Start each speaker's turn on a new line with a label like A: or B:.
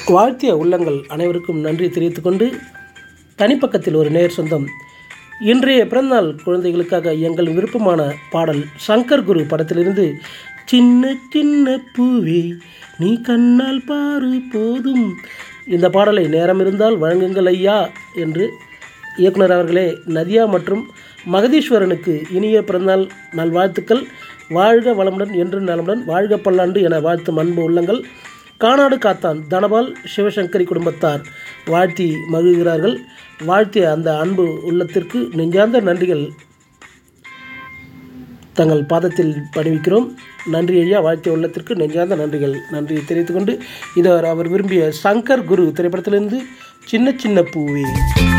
A: வாழ்த்திய உள்ளங்கள் அனைவருக்கும் நன்றி தெரிவித்துக்கொண்டு தனிப்பக்கத்தில் ஒரு நேர் சொந்தம் இன்றைய பிறந்தநாள் குழந்தைகளுக்காக எங்கள் விருப்பமான பாடல் சங்கர் குரு படத்திலிருந்து சின்ன சின்ன பூவே நீ கண்ணால் பாரு போதும் இந்த பாடலை நேரம் இருந்தால் வழங்குங்கள் ஐயா என்று இயக்குனர் அவர்களே நதியா மற்றும் மகதீஸ்வரனுக்கு இனிய பிறந்தநாள் நல்வாழ்த்துக்கள் வாழ்க வளமுடன் என்று நலமுடன் வாழ்க பல்லாண்டு என வாழ்த்தும் அன்பு உள்ளங்கள் கானாடு காத்தான் தனபால் சிவசங்கரி குடும்பத்தார் வாழ்த்தி மகிழ்கிறார்கள் வாழ்த்திய அந்த அன்பு உள்ளத்திற்கு நெஞ்சார்ந்த நன்றிகள் தங்கள் பாதத்தில் பணிவிக்கிறோம் நன்றி ஐயா வாழ்த்திய உள்ளத்திற்கு நெஞ்சார்ந்த நன்றிகள் நன்றி தெரிவித்துக்கொண்டு இது அவர் விரும்பிய சங்கர் குரு திரைப்படத்திலிருந்து சின்ன சின்ன பூவே